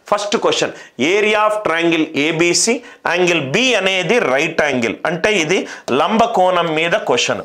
first question area of triangle ABC angle B అనేది right angle అంటే ఇది లంబకోణం మీద క్వశ్చన్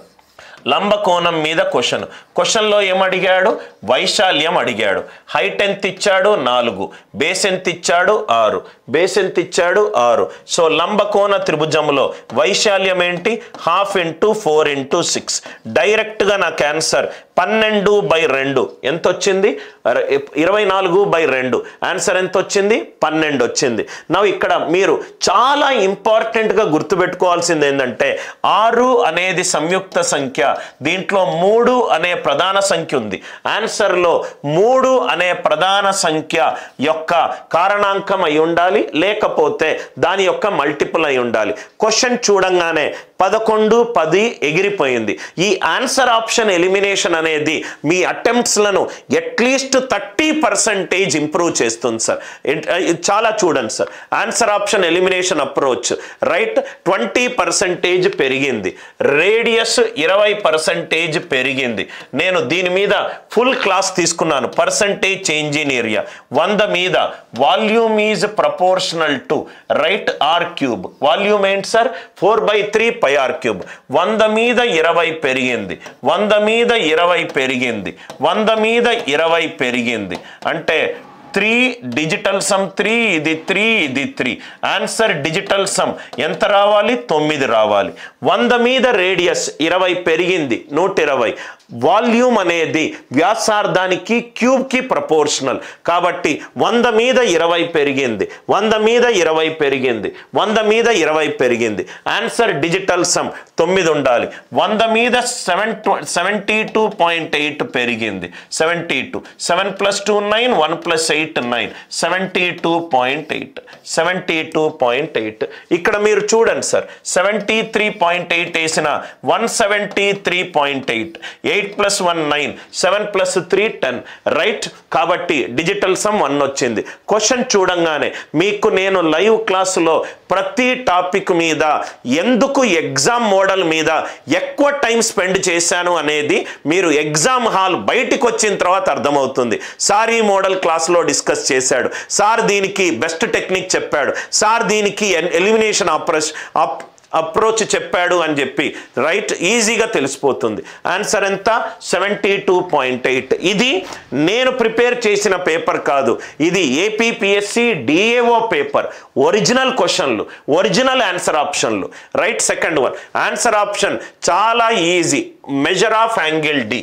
లంబకోణం మీద క్వశ్చన్ క్వశ్చన్లో ఏమడిగాడు వైశాల్యం అడిగాడు హైట్ ఎంత ఇచ్చాడు నాలుగు బేస్ ఎంత ఇచ్చాడు ఆరు బేస్ ఎంత ఇచ్చాడు ఆరు సో లంబకోణ త్రిభుజంలో వైశాల్యం ఏంటి half into four into six డైరెక్ట్గా నా క్యాన్సర్ పన్నెండు బై రెండు ఎంత వచ్చింది అర- ఇరవై నాలుగు బై రెండు ఆన్సర్ ఎంత వచ్చింది పన్నెండు వచ్చింది నా ఇక్కడ మీరు చాలా ఇంపార్టెంట్గా గుర్తుపెట్టుకోవాల్సింది ఏంటంటే ఆరు అనేది సంయుక్త సంఖ్య దీంట్లో మూడు అనే ప్రధాన సంఖ్య ఉంది ఆన్సర్లో మూడు అనే ప్రధాన సంఖ్య యొక్క కారణాంకం అయి ఉండాలి లేకపోతే దాని యొక్క మల్టిపుల్ అయి ఉండాలి క్వశ్చన్ చూడంగానే పదకొండు పది ఎగిరిపోయింది ఈ ఆన్సర్ ఆప్షన్ ఎలిమినేషన్ అనేది మీ అటెంప్ట్స్లను అట్లీస్ట్ థర్టీ పర్సెంటేజ్ ఇంప్రూవ్ చేస్తుంది సార్ ఇట్- ఇది చాలా చూడండి sir answer option elimination approach right twenty percentage పెరిగింది రేడియస్ ఇరవై పర్సెంటేజ్ పెరిగింది నేను దీని మీద ఫుల్ క్లాస్ తీసుకున్నాను పర్సంటేజ్ చేంజ్ ఇన్ ఏరియా వంద మీద volume is proportional to right r cube వాల్యూమ్ ఏంటి sir four by three pi r cube వంద మీద ఇరవై పెరిగింది వంద మీద ఇరవై పెరిగింది వంద మీద ఇరవై పెరిగింది అంటే త్రీ డిజిటల్ సమ్ త్రీ ఇది త్రీ ఇది త్రీ ఆన్సర్ డిజిటల్ సమ్ ఎంత రావాలి తొమ్మిది రావాలి వంద మీద రేడియస్ ఇరవై పెరిగింది నూట ఇరవై వాల్యూమ్ అనేది వ్యాసార్థానికి క్యూబ్కి ప్రపోర్షనల్ కాబట్టి వంద మీద ఇరవై పెరిగింది వంద మీద ఇరవై పెరిగింది వంద మీద ఇరవై పెరిగింది ఆన్సర్ డిజిటల్ సమ్ తొమ్మిది ఉండాలి వంద మీద seven seventy two point eight పెరిగింది seventy two seven plus two nine one plus eight nine seventy two point eight seventy two point eight ఇక్కడ మీరు చూడండి sir seventy three point eight వేసిన one seventy three point eight eight plus one nine seven plus three ten right కాబట్టి digital sum one వచ్చింది question చూడంగానే మీకు నేను live క్లాసులో ప్రతి టాపిక్ మీద ఎందుకు ఎగ్జామ్ మోడల్ మీద ఎక్కువ టైం స్పెండ్ చేశాను అనేది మీరు ఎగ్జామ్ హాల్ బయటికి వచ్చిన తర్వాత అర్థమవుతుంది సార్ ఈ మోడల్ క్లాస్లో డిస్కస్ చేశాడు సార్ దీనికి బెస్ట్ టెక్నిక్ చెప్పాడు సార్ దీనికి ఎలిమినేషన్ అప్రోచ్ అప్రోచ్ చెప్పాడు అని చెప్పి రైట్ ఈజీగా తెలిసిపోతుంది ఆన్సర్ ఎంత సెవెంటీ టూ పాయింట్ ఎయిట్ ఇది నేను ప్రిపేర్ చేసిన పేపర్ కాదు ఇది ఏపీపీఎస్సి డిఏఓ పేపర్ ఒరిజినల్ క్వశ్చన్లు ఒరిజినల్ ఆన్సర్ ఆప్షన్లు right second one answer option చాలా easy measure of angle D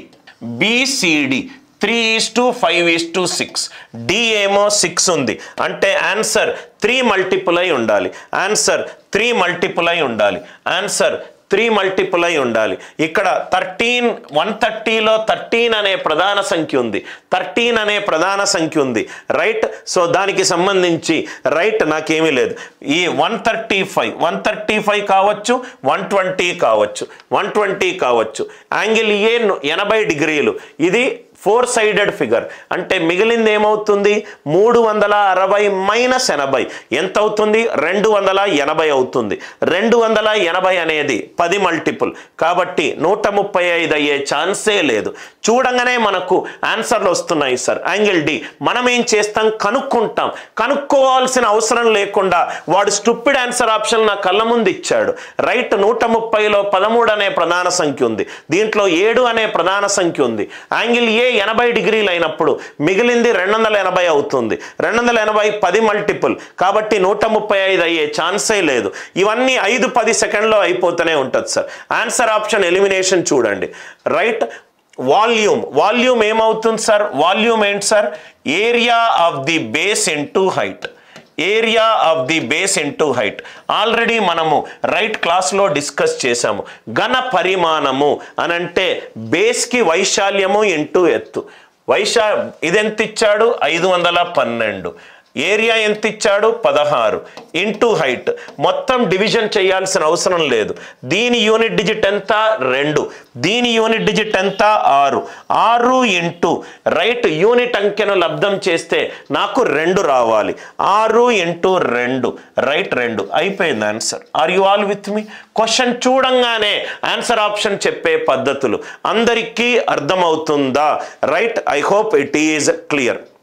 BCD three is to five is to six D ఏమో six ఉంది అంటే ఆన్సర్ త్రీ మల్టిపుల్ అయి ఉండాలి ఆన్సర్ త్రీ మల్టిపుల్ అయి ఉండాలి ఆన్సర్ త్రీ మల్టిపుల్ అయి ఉండాలి ఇక్కడ థర్టీన్ వన్ థర్టీలో థర్టీన్ అనే ప్రధాన సంఖ్య ఉంది థర్టీన్ అనే ప్రధాన సంఖ్య ఉంది రైట్ సో దానికి సంబంధించి రైట్ నాకేమీ లేదు ఈ one thirty five one thirty five కావచ్చు వన్ ట్వంటీ కావచ్చు వన్ ట్వంటీ కావచ్చు యాంగిల్ ఏ ఎనభై డిగ్రీలు ఇది ఫోర్ సైడెడ్ ఫిగర్ అంటే మిగిలింది ఏమవుతుంది మూడు వందల అరవై మైనస్ ఎనభై ఎంత అవుతుంది రెండు వందల ఎనభై అవుతుంది రెండు వందల ఎనభై అనేది పది మల్టిపుల్ కాబట్టి నూట ముప్పై ఐదు అయ్యే ఛాన్సే లేదు చూడంగానే మనకు ఆన్సర్లు వస్తున్నాయి సార్ యాంగిల్ డి మనం ఏం చేస్తాం కనుక్కుంటాం కనుక్కోవాల్సిన అవసరం లేకుండా వాడు స్టూపిడ్ ఆన్సర్ ఆప్షన్ నా కళ్ళ ముందు ఇచ్చాడు రైట్ నూట ముప్పైలో పదమూడు అనే ప్రధాన సంఖ్య ఉంది దీంట్లో ఏడు అనే ప్రధాన సంఖ్య ఉంది యాంగిల్ ఏ ఎనభై డిగ్రీలు అయినప్పుడు మిగిలింది రెండు వందల ఎనభై అవుతుంది రెండు వందల ఎనభై పది మల్టిపుల్ కాబట్టి నూట ముప్పై ఐదు అయ్యే ఛాన్సే లేదు ఇవన్నీ ఐదు పది సెకండ్లో అయిపోతూనే ఉంటుంది సార్ ఆన్సర్ ఆప్షన్ ఎలిమినేషన్ చూడండి రైట్ వాల్యూమ్ వాల్యూమ్ ఏమవుతుంది సార్ వాల్యూమ్ ఏంటి sir area of the base into height area of the base into height already మనము రైట్ క్లాస్లో డిస్కస్ చేశాము ఘన పరిమాణము అనంటే బేస్కి వైశాల్యము ఇంటూ ఎత్తు వైశా ఇదెంత ఇచ్చాడు ఐదు వందల పన్నెండు ఏరియా ఎంత ఇచ్చాడు పదహారు ఇంటూ హైట్ మొత్తం డివిజన్ చేయాల్సిన అవసరం లేదు దీని యూనిట్ డిజిట్ ఎంత రెండు దీని యూనిట్ డిజిట్ ఎంత ఆరు ఆరు ఇంటూ రైట్ యూనిట్ అంకెను లబ్ధం చేస్తే నాకు రెండు రావాలి ఆరు ఇంటూ రెండు రైట్ రెండు అయిపోయింది answer are you all with me question చూడంగానే ఆన్సర్ ఆప్షన్ చెప్పే పద్ధతులు అందరికీ అర్థమవుతుందా right I hope it is clear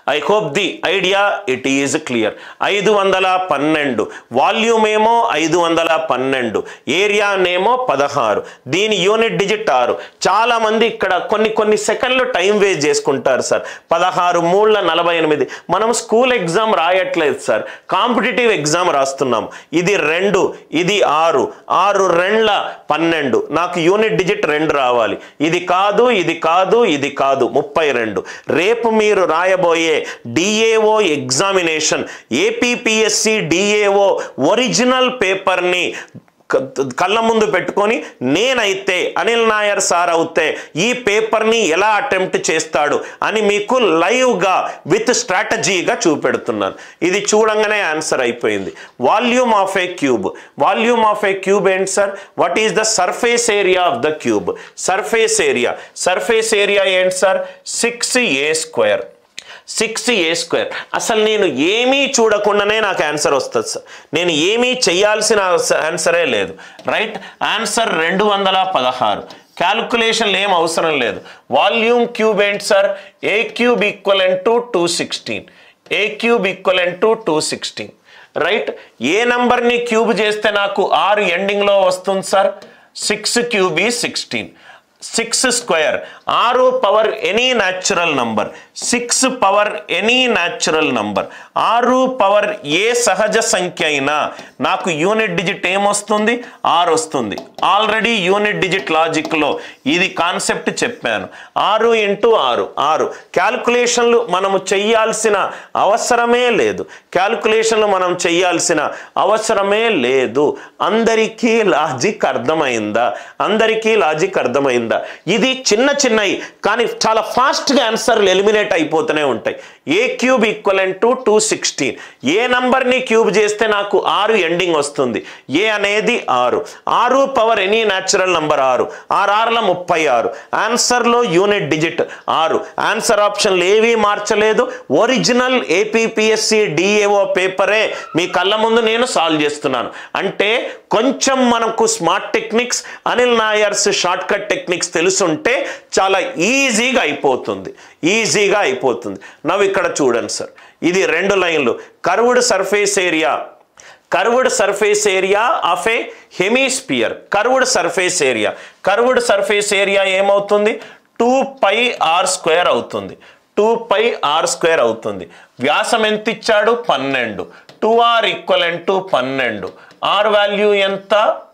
I hope the idea it is clear ఐదు వందల పన్నెండు వాల్యూమ్ ఏమో ఐదు వందల పన్నెండు ఏరియా నేమో పదహారు దీని యూనిట్ డిజిట్ ఆరు చాలా మంది ఇక్కడ కొన్ని కొన్ని సెకండ్లు టైం వేస్ట్ చేసుకుంటారు సార్ పదహారు మూడుల నలభై ఎనిమిది మనం స్కూల్ ఎగ్జామ్ రాయట్లేదు సార్ కాంపిటేటివ్ ఎగ్జామ్ రాస్తున్నాం ఇది రెండు ఇది ఆరు ఆరు రెండ్ల పన్నెండు నాకు యూనిట్ డిజిట్ రెండు రావాలి ఇది కాదు ఇది కాదు ఇది కాదు ముప్పై రెండు రేపు మీరు రాయబోయే DAO examination APPSC DAO original పేపర్ని క- కళ్ళ ముందు పెట్టుకొని నేనైతే అనిల్ నాయర్ సార్ అవుతే ఈ పేపర్ని ఎలా అటెంప్ట్ చేస్తాడు అని మీకు లైవ్గా విత్ స్ట్రాటజీగా చూపెడుతున్నాను ఇది చూడంగానే ఆన్సర్ అయిపోయింది volume of a cube volume of a cube ఏంటి sir what is the surface area of the cube surface area surface area ఏంటి sir six a square six a square అసలు నేను ఏమీ చూడకుండానే నాకు ఆన్సర్ వస్తుంది సార్ నేను ఏమీ చేయాల్సిన ఆన్సరే లేదు రైట్ ఆన్సర్ రెండు వందల పదహారు క్యాల్కులేషన్లు ఏం అవసరం లేదు వాల్యూమ్ క్యూబ్ ఏంటి sir a cube equivalent to two sixteen a cube equivalent to two sixteen right a నంబర్ని క్యూబ్ చేస్తే నాకు ఆరు ఎండింగ్లో వస్తుంది సార్ సిక్స్ క్యూబ్ ఈ సిక్స్టీన్ సిక్స్ స్క్వేర్ ఆరు power any natural number six power any natural number ఆరు power ఏ సహజ సంఖ్య అయినా నాకు యూనిట్ డిజిట్ ఏమొస్తుంది ఆరు వస్తుంది ఆల్రెడీ యూనిట్ డిజిట్ లాజిక్లో ఇది కాన్సెప్ట్ చెప్పాను ఆరు ఇంటూ ఆరు ఆరు క్యాల్కులేషన్లు మనము చెయ్యాల్సిన అవసరమే లేదు క్యాల్కులేషన్లు మనం చెయ్యాల్సిన అవసరమే లేదు అందరికీ లాజిక్ అర్థమైందా అందరికీ లాజిక్ అర్థమైందా ఇది చిన్న చిన్నవి కానీ చాలా ఫాస్ట్గా ఆన్సర్లు ఎలిమినేట్ అయిపోతూనే ఉంటాయి a cube equivalent to two sixteen a నంబర్ని క్యూబ్ చేస్తే నాకు ఆరు ఎండింగ్ వస్తుంది ఏ అనేది ఆరు ఆరు పవర్ ఎనీ న్యాచురల్ నంబర్ ఆరు ఆరు ఆరుల ముప్పై ఆరు ఆన్సర్లో యూనిట్ డిజిట్ ఆరు ఆన్సర్ ఆప్షన్లు ఏవీ మార్చలేదు ఒరిజినల్ ఏపీపీఎస్సి డిఏఓ పేపరే మీ కళ్ళ ముందు నేను సాల్వ్ చేస్తున్నాను అంటే కొంచెం మనకు smart techniques Anil Nair's shortcut techniques తెలుసుంటే చాలా ఈజీగా అయిపోతుంది ఈజీగా అయిపోతుంది నవ్వు ఇక్కడ చూడండి సార్ ఇది రెండు లైన్లు curved surface area curved surface area of a hemisphere curved surface area curved surface area ఏమవుతుంది టూ పై ఆర్ స్క్వేర్ అవుతుంది టూ పై ఆర్ స్క్వేర్ అవుతుంది వ్యాసం ఎంత ఇచ్చాడు పన్నెండు టూ ఆర్ ఈక్వలెంట్ టు పన్నెండు ఆర్ వాల్యూ ఎంత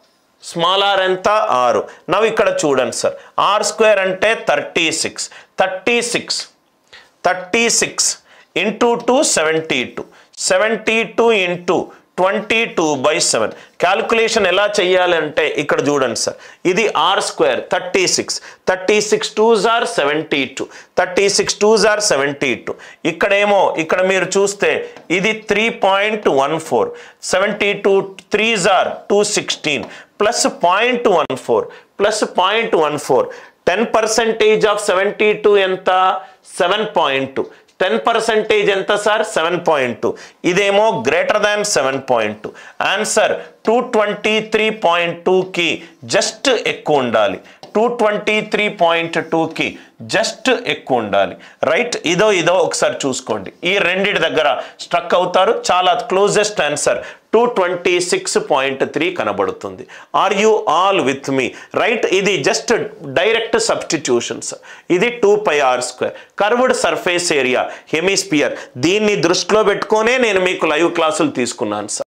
స్మాల్ ఆర్ ఎంత ఆరు నవ్వు ఇక్కడ చూడండి సార్ ఆర్ స్క్వేర్ అంటే thirty six thirty six thirty six into two seventy two seventy two into twenty two by seven calculation ఎలా చేయాలంటే ఇక్కడ చూడండి సార్ ఇది r square thirty six thirty six two జార్ seventy two thirty six two జార్ seventy two ఇక్కడేమో ఇక్కడ మీరు చూస్తే ఇది three point one four seventy two three జార్ two sixteen plus point one four plus point one four ten percentage of seventy two ఎంత seven point two ten percentage ఎంత sir seven point two ఇదేమో greater than seven point two answer two twenty three point టూకి just ఎక్కువ ఉండాలి two twenty three point టూకి just ఎక్కువ ఉండాలి right ఇదో ఇదో ఒకసారి చూసుకోండి ఈ రెండిటి దగ్గర స్ట్రక్ అవుతారు చాలా closest answer two twenty six point three కనబడుతుంది are you all with me right ఇది జస్ట్ డైరెక్ట్ సబ్స్టిట్యూషన్స్ ఇది two pi r square curved surface area hemisphere దీన్ని దృష్టిలో పెట్టుకొనే నేను మీకు లైవ్ క్లాసులు తీసుకున్నాను సార్